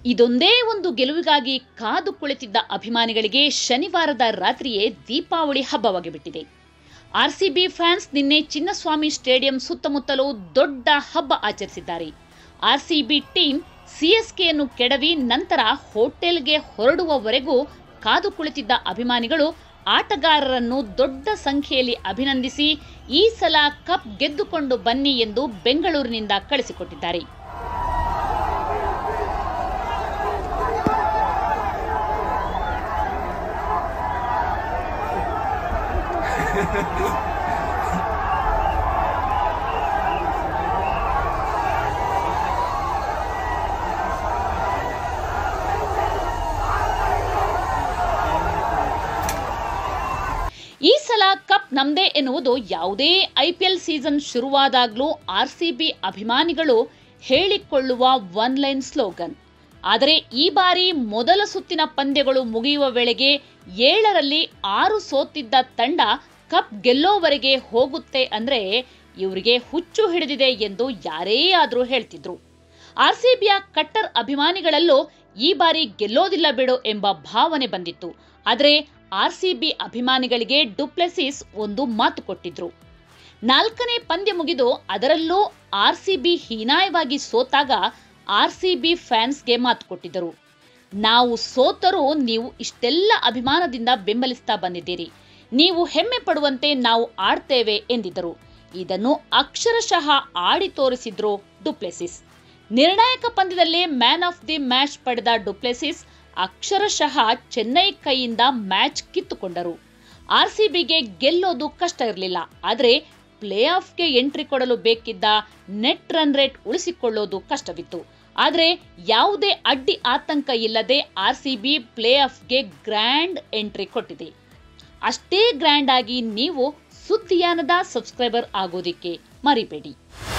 ಇದೊಂದೇ ಒಂದು ಗೆಲುವಿಗಾಗಿ ಕಾದು ಕುಳಿತಿದ್ದ ಅಭಿಮಾನಿಗಳಿಗೆ ಶನಿವಾರದ ರಾತ್ರಿಯೇ ದೀಪಾವಳಿ ಹಬ್ಬವಾಗಿ ಬಿಟ್ಟಿದೆ ಆರ್ಸಿಬಿ ಫ್ಯಾನ್ಸ್ ನಿನ್ನೆ ಚಿನ್ನಸ್ವಾಮಿ ಸ್ಟೇಡಿಯಂ ಸುತ್ತಮುತ್ತಲೂ ದೊಡ್ಡ ಹಬ್ಬ ಆಚರಿಸಿದ್ದಾರೆ ಆರ್ಸಿಬಿ ಟೀಮ್ ಸಿಎಸ್ಕೆಯನ್ನು ಕೆಡವಿ ನಂತರ ಹೋಟೆಲ್ಗೆ ಹೊರಡುವವರೆಗೂ ಕಾದು ಕುಳಿತಿದ್ದ ಅಭಿಮಾನಿಗಳು ಆಟಗಾರರನ್ನು ದೊಡ್ಡ ಸಂಖ್ಯೆಯಲ್ಲಿ ಅಭಿನಂದಿಸಿ ಈ ಸಲ ಕಪ್ ಗೆದ್ದುಕೊಂಡು ಬನ್ನಿ ಎಂದು ಬೆಂಗಳೂರಿನಿಂದ ಕಳಿಸಿಕೊಟ್ಟಿದ್ದಾರೆ ಈ ಸಲ ಕಪ್ ನಮ್ದೇ ಎನ್ನುವುದು ಯಾವುದೇ ಐಪಿಎಲ್ ಸೀಸನ್ ಶುರುವಾದಾಗಲೂ ಆರ್ಸಿಬಿ ಅಭಿಮಾನಿಗಳು ಹೇಳಿಕೊಳ್ಳುವ ಒನ್ ಲೈನ್ ಸ್ಲೋಗನ್ ಆದರೆ ಈ ಬಾರಿ ಮೊದಲ ಸುತ್ತಿನ ಪಂದ್ಯಗಳು ಮುಗಿಯುವ ವೇಳೆಗೆ ಏಳರಲ್ಲಿ ಆರು ಸೋತಿದ್ದ ತಂಡ ಕಪ್ ಗೆಲ್ಲೋವರೆಗೆ ಹೋಗುತ್ತೆ ಅಂದ್ರೆ ಇವರಿಗೆ ಹುಚ್ಚು ಹಿಡಿದಿದೆ ಎಂದು ಯಾರೇ ಆದರೂ ಹೇಳ್ತಿದ್ರು ಆರ್ಸಿಬಿಯ ಕಟ್ಟರ್ ಅಭಿಮಾನಿಗಳಲ್ಲೂ ಈ ಬಾರಿ ಗೆಲ್ಲೋದಿಲ್ಲ ಬಿಡು ಎಂಬ ಭಾವನೆ ಬಂದಿತ್ತು ಆದರೆ ಆರ್ಸಿಬಿ ಅಭಿಮಾನಿಗಳಿಗೆ ಡುಪ್ಲೆಸಿಸ್ ಒಂದು ಮಾತು ಕೊಟ್ಟಿದ್ರು ನಾಲ್ಕನೇ ಪಂದ್ಯ ಮುಗಿದು ಅದರಲ್ಲೂ ಆರ್ಸಿಬಿ ಹೀನಾಯವಾಗಿ ಸೋತಾಗ ಆರ್ಸಿಬಿ ಫ್ಯಾನ್ಸ್ಗೆ ಮಾತು ಕೊಟ್ಟಿದ್ದರು ನಾವು ಸೋತರೂ ನೀವು ಇಷ್ಟೆಲ್ಲ ಅಭಿಮಾನದಿಂದ ಬೆಂಬಲಿಸ್ತಾ ಬಂದಿದ್ದೀರಿ ನೀವು ಹೆಮ್ಮೆ ಪಡುವಂತೆ ನಾವು ಆಡ್ತೇವೆ ಎಂದಿದ್ದರು ಇದನ್ನು ಅಕ್ಷರಶಃ ಆಡಿ ತೋರಿಸಿದ್ರು ಡುಪ್ಲೆಸಿಸ್ ನಿರ್ಣಾಯಕ ಪಂದ್ಯದಲ್ಲಿ ಮ್ಯಾನ್ ಆಫ್ ದಿ ಮ್ಯಾಚ್ ಪಡೆದ ಡುಪ್ಲೆಸಿಸ್ ಅಕ್ಷರಶಃ ಚೆನ್ನೈ ಕೈಯಿಂದ ಮ್ಯಾಚ್ ಕಿತ್ತುಕೊಂಡರು ಆರ್ಸಿಬಿಗೆ ಗೆಲ್ಲೋದು ಕಷ್ಟ ಇರಲಿಲ್ಲ ಆದರೆ ಪ್ಲೇ ಆಫ್ಗೆ ಎಂಟ್ರಿ ಕೊಡಲು ಬೇಕಿದ್ದ ನೆಟ್ ರನ್ ರೇಟ್ ಉಳಿಸಿಕೊಳ್ಳೋದು ಕಷ್ಟವಿತ್ತು ಆದರೆ ಯಾವುದೇ ಅಡ್ಡಿ ಆತಂಕ ಇಲ್ಲದೆ ಆರ್ಸಿಬಿ ಪ್ಲೇ ಆಫ್ಗೆ ಗ್ರ್ಯಾಂಡ್ ಎಂಟ್ರಿ ಕೊಟ್ಟಿದೆ ಅಷ್ಟೇ ಗ್ರ್ಯಾಂಡ್ ಆಗಿ ನೀವು ಸುದ್ದಿಯಾನದ ಸಬ್ಸ್ಕ್ರೈಬರ್ ಆಗೋದಿಕ್ಕೆ ಮರಿಬೇಡಿ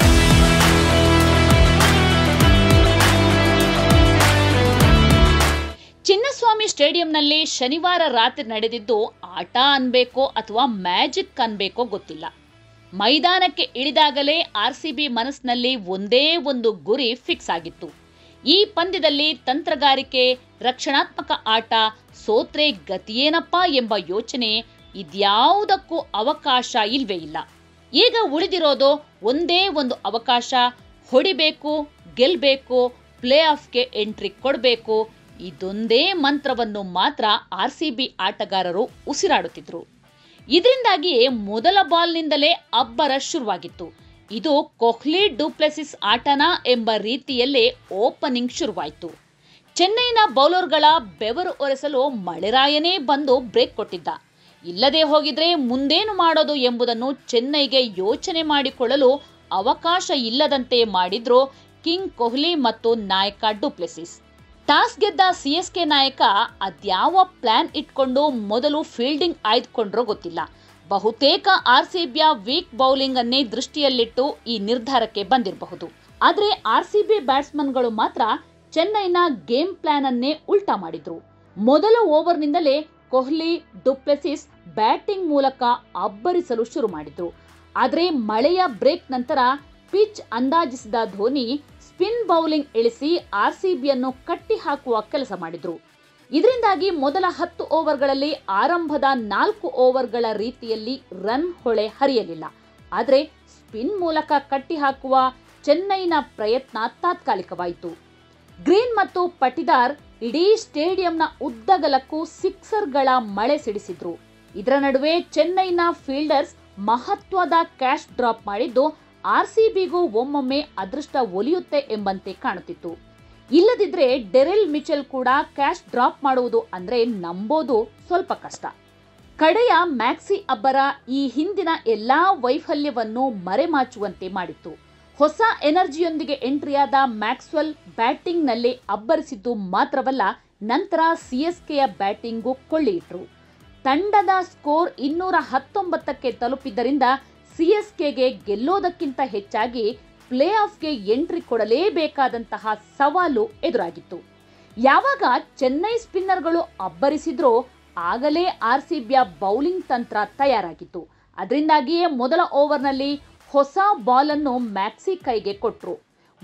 ಚಿನ್ನಸ್ವಾಮಿ ಸ್ಟೇಡಿಯಂನಲ್ಲಿ ಶನಿವಾರ ರಾತ್ರಿ ನಡೆದಿದ್ದು ಆಟ ಅನ್ಬೇಕೋ ಅಥವಾ ಮ್ಯಾಜಿಕ್ ಅನ್ಬೇಕೋ ಗೊತ್ತಿಲ್ಲ ಮೈದಾನಕ್ಕೆ ಇಳಿದಾಗಲೇ ಆರ್ಸಿಬಿ ಮನಸ್ಸಿನಲ್ಲಿ ಒಂದೇ ಒಂದು ಗುರಿ ಫಿಕ್ಸ್ ಆಗಿತ್ತು ಈ ಪಂದ್ಯದಲ್ಲಿ ತಂತ್ರಗಾರಿಕೆ ರಕ್ಷಣಾತ್ಮಕ ಆಟ ಸೋತ್ರೆ ಗತಿಯೇನಪ್ಪ ಎಂಬ ಯೋಚನೆ ಇದ್ಯಾವುದಕ್ಕೂ ಅವಕಾಶ ಇಲ್ವೇ ಇಲ್ಲ ಈಗ ಉಳಿದಿರೋದು ಒಂದೇ ಒಂದು ಅವಕಾಶ ಹೊಡಿಬೇಕು ಗೆಲ್ಬೇಕು ಪ್ಲೇ ಆಫ್ಗೆ ಎಂಟ್ರಿ ಕೊಡಬೇಕು ಇದೊಂದೇ ಮಂತ್ರವನ್ನು ಮಾತ್ರ ಆರ್ಸಿಬಿ ಆಟಗಾರರು ಉಸಿರಾಡುತ್ತಿದ್ರು ಇದರಿಂದಾಗಿಯೇ ಮೊದಲ ಬಾಲ್ನಿಂದಲೇ ಅಬ್ಬರ ಶುರುವಾಗಿತ್ತು ಇದು ಕೊಹ್ಲಿ ಡೂಪ್ಲೆಸಿಸ್ ಆಟನಾ ಎಂಬ ರೀತಿಯಲ್ಲೇ ಓಪನಿಂಗ್ ಶುರುವಾಯಿತು ಚೆನ್ನೈನ ಬೌಲರ್ಗಳ ಬೆವರು ಒರೆಸಲು ಮಳೆರಾಯನೇ ಬಂದು ಬ್ರೇಕ್ ಕೊಟ್ಟಿದ್ದ ಇಲ್ಲದೆ ಹೋಗಿದ್ರೆ ಮುಂದೇನು ಮಾಡೋದು ಎಂಬುದನ್ನು ಚೆನ್ನೈಗೆ ಯೋಚನೆ ಮಾಡಿಕೊಳ್ಳಲು ಅವಕಾಶ ಇಲ್ಲದಂತೆ ಮಾಡಿದ್ರು ಕಿಂಗ್ ಕೊಹ್ಲಿ ಮತ್ತು ನಾಯಕ ಡುಪ್ಲೆಸಿಸ್ ಟಾಸ್ ಗೆದ್ದ ಸಿಎಸ್ಕೆ ನಾಯಕ ಅದ್ಯಾವ ಪ್ಲಾನ್ ಇಟ್ಕೊಂಡು ಮೊದಲು ಫೀಲ್ಡಿಂಗ್ ಆಯ್ದುಕೊಂಡ್ರೋ ಗೊತ್ತಿಲ್ಲ ಬಹುತೇಕ ಆರ್ಸಿಬಿಯ ವೀಕ್ ಬೌಲಿಂಗ್ ಅನ್ನೇ ದೃಷ್ಟಿಯಲ್ಲಿಟ್ಟು ಈ ನಿರ್ಧಾರಕ್ಕೆ ಬಂದಿರಬಹುದು ಆದರೆ ಆರ್ಸಿಬಿ ಬ್ಯಾಟ್ಸ್ಮನ್ಗಳು ಮಾತ್ರ ಚೆನ್ನೈನ ಗೇಮ್ ಪ್ಲಾನ್ ಅನ್ನೇ ಉಲ್ಟಾ ಮಾಡಿದ್ರು ಮೊದಲ ಓವರ್ನಿಂದಲೇ ಕೊಹ್ಲಿ ಡುಪ್ಲೆಸಿಸ್ ಬ್ಯಾಟಿಂಗ್ ಮೂಲಕ ಅಬ್ಬರಿಸಲು ಶುರು ಮಾಡಿದ್ರು ಆದರೆ ಮಳೆಯ ಬ್ರೇಕ್ ನಂತರ ಪಿಚ್ ಅಂದಾಜಿಸಿದ ಧೋನಿ ಸ್ಪಿನ್ ಬೌಲಿಂಗ್ ಇಳಿಸಿ ಆರ್ಸಿಬಿಯನ್ನು ಕಟ್ಟಿ ಹಾಕುವ ಕೆಲಸ ಮಾಡಿದ್ರು ಇದರಿಂದಾಗಿ ಮೊದಲ ಹತ್ತು ಓವರ್ಗಳಲ್ಲಿ ಆರಂಭದ ನಾಲ್ಕು ಓವರ್ಗಳ ರೀತಿಯಲ್ಲಿ ರನ್ ಹೊಳೆ ಹರಿಯಲಿಲ್ಲ ಆದರೆ ಸ್ಪಿನ್ ಮೂಲಕ ಕಟ್ಟಿ ಹಾಕುವ ಚೆನ್ನೈನ ಪ್ರಯತ್ನ ತಾತ್ಕಾಲಿಕವಾಯಿತು ಗ್ರೀನ್ ಮತ್ತು ಪಟಿದಾರ್ ಇಡೀ ಸ್ಟೇಡಿಯಂನ ಉದ್ದಗಲಕ್ಕೂ ಸಿಕ್ಸರ್ಗಳ ಮಳೆ ಸಿಡಿಸಿದ್ರು ಇದರ ನಡುವೆ ಚೆನ್ನೈನ ಫೀಲ್ಡರ್ಸ್ ಮಹತ್ವದ ಕ್ಯಾಶ್ ಡ್ರಾಪ್ ಮಾಡಿದ್ದು ಆರ್ಸಿಬಿಗೂ ಒಮ್ಮೊಮ್ಮೆ ಅದೃಷ್ಟ ಒಲಿಯುತ್ತೆ ಎಂಬಂತೆ ಕಾಣುತ್ತಿತ್ತು ಇಲ್ಲದಿದ್ರೆ ಡೆರೆಲ್ ಮಿಚೆಲ್ ಕೂಡ ಕ್ಯಾಶ್ ಡ್ರಾಪ್ ಮಾಡುವುದು ಅಂದ್ರೆ ನಂಬೋದು ಸ್ವಲ್ಪ ಕಷ್ಟ ಕಡೆಯ ಮ್ಯಾಕ್ಸಿ ಅಬ್ಬರ ಈ ಹಿಂದಿನ ಎಲ್ಲಾ ವೈಫಲ್ಯವನ್ನು ಮರೆಮಾಚುವಂತೆ ಮಾಡಿತ್ತು ಹೊಸ ಎನರ್ಜಿಯೊಂದಿಗೆ ಎಂಟ್ರಿಯಾದ ಮ್ಯಾಕ್ಸ್ವೆಲ್ ಬ್ಯಾಟಿಂಗ್ನಲ್ಲಿ ಅಬ್ಬರಿಸಿದ್ದು ಮಾತ್ರವಲ್ಲ ನಂತರ ಸಿಎಸ್ಕೆಯ ಬ್ಯಾಟಿಂಗು ಕೊಳ್ಳಿಯಿಟ್ರು ತಂಡದ ಸ್ಕೋರ್ ಇನ್ನೂರ ಹತ್ತೊಂಬತ್ತಕ್ಕೆ ತಲುಪಿದ್ದರಿಂದ ಸಿಎಸ್ಕೆಗೆ ಗೆಲ್ಲೋದಕ್ಕಿಂತ ಹೆಚ್ಚಾಗಿ ಪ್ಲೇ ಆಫ್ಗೆ ಎಂಟ್ರಿ ಕೊಡಲೇಬೇಕಾದಂತಹ ಸವಾಲು ಎದುರಾಗಿತ್ತು ಯಾವಾಗ ಚೆನ್ನೈ ಸ್ಪಿನ್ನರ್ಗಳು ಅಬ್ಬರಿಸಿದ್ರೋ ಆಗಲೇ ಆರ್ಸಿಬಿಯ ಬೌಲಿಂಗ್ ತಂತ್ರ ತಯಾರಾಗಿತ್ತು ಅದರಿಂದಾಗಿಯೇ ಮೊದಲ ಓವರ್ನಲ್ಲಿ ಹೊಸ ಬಾಲ್ ಅನ್ನು ಮ್ಯಾಕ್ಸಿ ಕೈಗೆ ಕೊಟ್ರು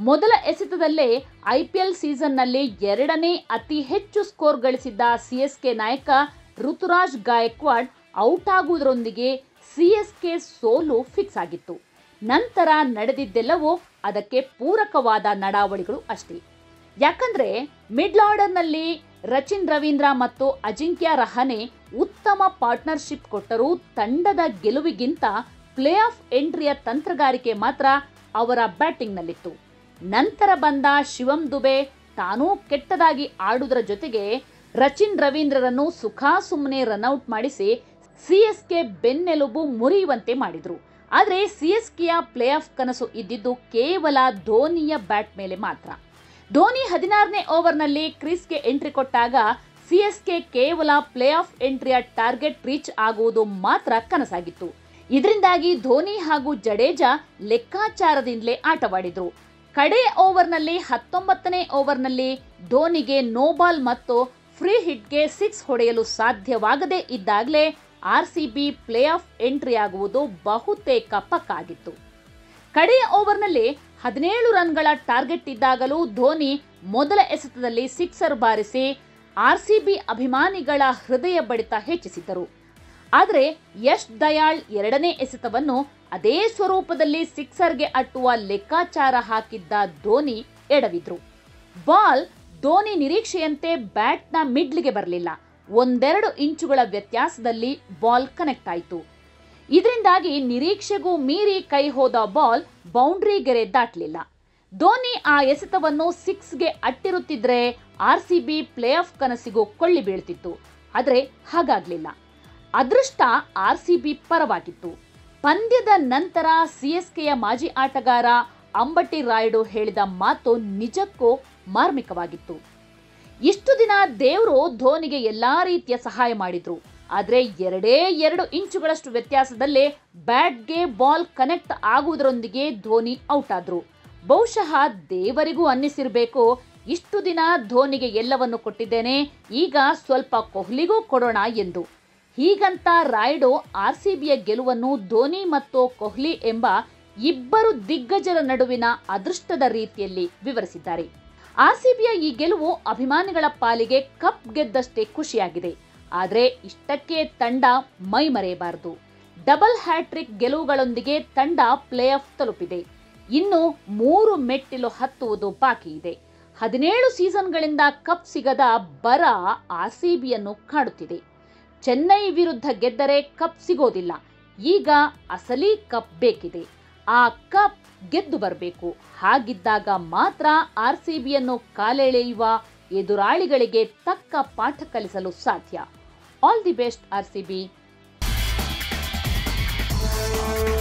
ಮೊದಲ ಎಸೆತದಲ್ಲೇ ಐಪಿಎಲ್ ಸೀಸನ್ನಲ್ಲಿ ಎರಡನೇ ಅತಿ ಹೆಚ್ಚು ಸ್ಕೋರ್ ಗಳಿಸಿದ್ದ ಸಿಎಸ್ಕೆ ನಾಯಕ ಋತುರಾಜ್ ಗಾಯಕ್ವಾಡ್ ಔಟ್ ಆಗುವುದರೊಂದಿಗೆ ಸಿಎಸ್ಕೆ ಸೋಲು ಫಿಕ್ಸ್ ಆಗಿತ್ತು ನಂತರ ನಡೆದಿದ್ದೆಲ್ಲವೂ ಅದಕ್ಕೆ ಪೂರಕವಾದ ನಡಾವಳಿಗಳು ಅಷ್ಟೇ ಯಾಕಂದ್ರೆ ಮಿಡ್ಲ್ ಆರ್ಡರ್ನಲ್ಲಿ ರಚಿನ್ ರವೀಂದ್ರ ಮತ್ತು ಅಜಿಂಕ್ಯ ರಹಾನೆ ಉತ್ತಮ ಪಾರ್ಟ್ನರ್ಶಿಪ್ ಕೊಟ್ಟರೂ ತಂಡದ ಗೆಲುವಿಗಿಂತ ಪ್ಲೇ ಆಫ್ ಎಂಟ್ರಿಯ ತಂತ್ರಗಾರಿಕೆ ಮಾತ್ರ ಅವರ ಬ್ಯಾಟಿಂಗ್ನಲ್ಲಿತ್ತು ನಂತರ ಬಂದ ಶಿವಂ ದುಬೆ ತಾನೂ ಕೆಟ್ಟದಾಗಿ ಆಡುವುದರ ಜೊತೆಗೆ ರಚಿನ್ ರವೀಂದ್ರರನ್ನು ಸುಖಾಸುಮ್ಮನೆ ರನ್ಔಟ್ ಮಾಡಿಸಿ ಸಿಎಸ್ಕೆ ಬೆನ್ನೆಲುಬು ಮುರಿಯುವಂತೆ ಮಾಡಿದ್ರು ಆದರೆ ಸಿಎಸ್ಕೆಯ ಪ್ಲೇ ಆಫ್ ಕನಸು ಇದ್ದಿದ್ದು ಕೇವಲ ಧೋನಿಯ ಬ್ಯಾಟ್ ಮೇಲೆ ಮಾತ್ರ ಧೋನಿ ಹದಿನಾರನೇ ಓವರ್ನಲ್ಲಿ ಕ್ರೀಸ್ಗೆ ಎಂಟ್ರಿ ಕೊಟ್ಟಾಗ ಸಿಎಸ್ಕೆ ಕೇವಲ ಪ್ಲೇ ಆಫ್ ಎಂಟ್ರಿಯ ಟಾರ್ಗೆಟ್ ರೀಚ್ ಆಗುವುದು ಮಾತ್ರ ಕನಸಾಗಿತ್ತು ಇದರಿಂದಾಗಿ ಧೋನಿ ಹಾಗೂ ಜಡೇಜಾ ಲೆಕ್ಕಾಚಾರದಿಂದಲೇ ಆಟವಾಡಿದ್ರು ಕಡೆ ಓವರ್ನಲ್ಲಿ ಹತ್ತೊಂಬತ್ತನೇ ಓವರ್ನಲ್ಲಿ ಧೋನಿಗೆ ನೋಬಾಲ್ ಮತ್ತು ಫ್ರೀ ಹಿಟ್ಗೆ ಸಿಕ್ಸ್ ಹೊಡೆಯಲು ಸಾಧ್ಯವಾಗದೇ ಇದ್ದಾಗಲೇ ಆರ್ಸಿಬಿ ಪ್ಲೇ ಆಫ್ ಎಂಟ್ರಿ ಆಗುವುದು ಬಹುತೇಕ ಪಕ್ಕಾ ಆಗಿತ್ತು ಕಡೆಯ ಓವರ್ನಲ್ಲಿ ಹದಿನೇಳು ರನ್ಗಳ ಟಾರ್ಗೆಟ್ ಇದ್ದಾಗಲೂ ಧೋನಿ ಮೊದಲ ಎಸೆತದಲ್ಲಿ ಸಿಕ್ಸರ್ ಬಾರಿಸಿ ಆರ್ಸಿಬಿ ಅಭಿಮಾನಿಗಳ ಹೃದಯ ಬಡಿತ ಹೆಚ್ಚಿಸಿದ್ದರು ಆದರೆ ಯಶ್ ದಯಾಳ್ ಎರಡನೇ ಎಸೆತವನ್ನು ಅದೇ ಸ್ವರೂಪದಲ್ಲಿ ಸಿಕ್ಸರ್ಗೆ ಅಟ್ಟುವ ಲೆಕ್ಕಾಚಾರ ಹಾಕಿದ್ದ ಧೋನಿ ಎಡವಿದ್ರು ಬಾಲ್ ಧೋನಿ ನಿರೀಕ್ಷೆಯಂತೆ ಬ್ಯಾಟ್ನ ಮಿಡ್ಲ್ಗೆ ಬರಲಿಲ್ಲ ಒಂದೆರಡು ಇಂಚುಗಳ ವ್ಯತ್ಯಾಸದಲ್ಲಿ ಬಾಲ್ ಕನೆಕ್ಟ್ ಆಯಿತು ಇದರಿಂದಾಗಿ ನಿರೀಕ್ಷೆಗೂ ಮೀರಿ ಕೈ ಹೋದ ಬಾಲ್ ಬೌಂಡ್ರಿ ಗೆರೆ ದಾಟಲಿಲ್ಲ ಧೋನಿ ಆ ಎಸೆತವನ್ನು ಸಿಕ್ಸ್ಗೆ ಅಟ್ಟಿರುತ್ತಿದ್ರೆ R C B play off ಕನಸಿಗೂ ಕೊಳ್ಳಿ ಬೀಳ್ತಿತ್ತು ಆದರೆ ಹಾಗಾಗ್ಲಿಲ್ಲ ಅದೃಷ್ಟ ಆರ್ ಸಿ ಬಿ ಪರವಾಗಿತ್ತು ಪಂದ್ಯದ ನಂತರ ಸಿಎಸ್ಕೆಯ ಮಾಜಿ ಆಟಗಾರ ಅಂಬಟಿ ರಾಯುಡು ಹೇಳಿದ ಮಾತು ನಿಜಕ್ಕೂ ಮಾರ್ಮಿಕವಾಗಿತ್ತು ಇಷ್ಟು ದಿನ ದೇವರು ಧೋನಿಗೆ ಎಲ್ಲಾ ರೀತಿಯ ಸಹಾಯ ಮಾಡಿದ್ರು ಆದ್ರೆ ಎರಡೇ ಎರಡು ಇಂಚುಗಳಷ್ಟು ವ್ಯತ್ಯಾಸದಲ್ಲೇ ಬ್ಯಾಟ್ಗೆ ಬಾಲ್ ಕನೆಕ್ಟ್ ಆಗುವುದರೊಂದಿಗೆ ಧೋನಿ ಔಟ್ ಆದ್ರು ಬಹುಶಃ ದೇವರಿಗೂ ಅನ್ನಿಸಿರ್ಬೇಕು ಇಷ್ಟು ದಿನ ಧೋನಿಗೆ ಎಲ್ಲವನ್ನು ಕೊಟ್ಟಿದ್ದೇನೆ ಈಗ ಸ್ವಲ್ಪ ಕೊಹ್ಲಿಗೂ ಕೊಡೋಣ ಎಂದು ಹೀಗಂತ ರಾಯ್ಡು ಆರ್ ಸಿ ಬಿಯ ಗೆಲುವನ್ನು ಧೋನಿ ಮತ್ತು ಕೊಹ್ಲಿ ಎಂಬ ಇಬ್ಬರು ದಿಗ್ಗಜರ ನಡುವಿನ ಅದೃಷ್ಟದ ರೀತಿಯಲ್ಲಿ ವಿವರಿಸಿದ್ದಾರೆ ಆರ್ಸಿಬಿಯ ಈ ಗೆಲುವು ಅಭಿಮಾನಿಗಳ ಪಾಲಿಗೆ ಕಪ್ ಗೆದ್ದಷ್ಟೇ ಖುಷಿಯಾಗಿದೆ ಆದರೆ ಇಷ್ಟಕ್ಕೆ ತಂಡ ಮೈ ಮರೆಯಬಾರದು ಡಬಲ್ ಹ್ಯಾಟ್ರಿಕ್ ಗೆಲುವುಗಳೊಂದಿಗೆ ತಂಡ ಪ್ಲೇ ಆಫ್ ತಲುಪಿದೆ ಇನ್ನು ಮೂರು ಮೆಟ್ಟಿಲು ಹತ್ತುವುದು ಬಾಕಿ ಇದೆ ಹದಿನೇಳು ಸೀಸನ್ಗಳಿಂದ ಕಪ್ ಸಿಗದ ಬರ ಆರ್ಸಿಬಿಯನ್ನು ಕಾಡುತ್ತಿದೆ ಚೆನ್ನೈ ವಿರುದ್ಧ ಗೆದ್ದರೆ ಕಪ್ ಸಿಗೋದಿಲ್ಲ ಈಗ ಅಸಲಿ ಕಪ್ ಬೇಕಿದೆ ಆ ಕಪ್ ಗೆದ್ದು ಬರಬೇಕು ಹಾಗಿದ್ದಾಗ ಮಾತ್ರ ಆರ್ ಸಿ ಬಿಯನ್ನು ಕಾಲೆಳೆಯುವ ಎದುರಾಳಿಗಳಿಗೆ ತಕ್ಕ ಪಾಠ ಕಲಿಸಲು ಸಾಧ್ಯ all the best R C B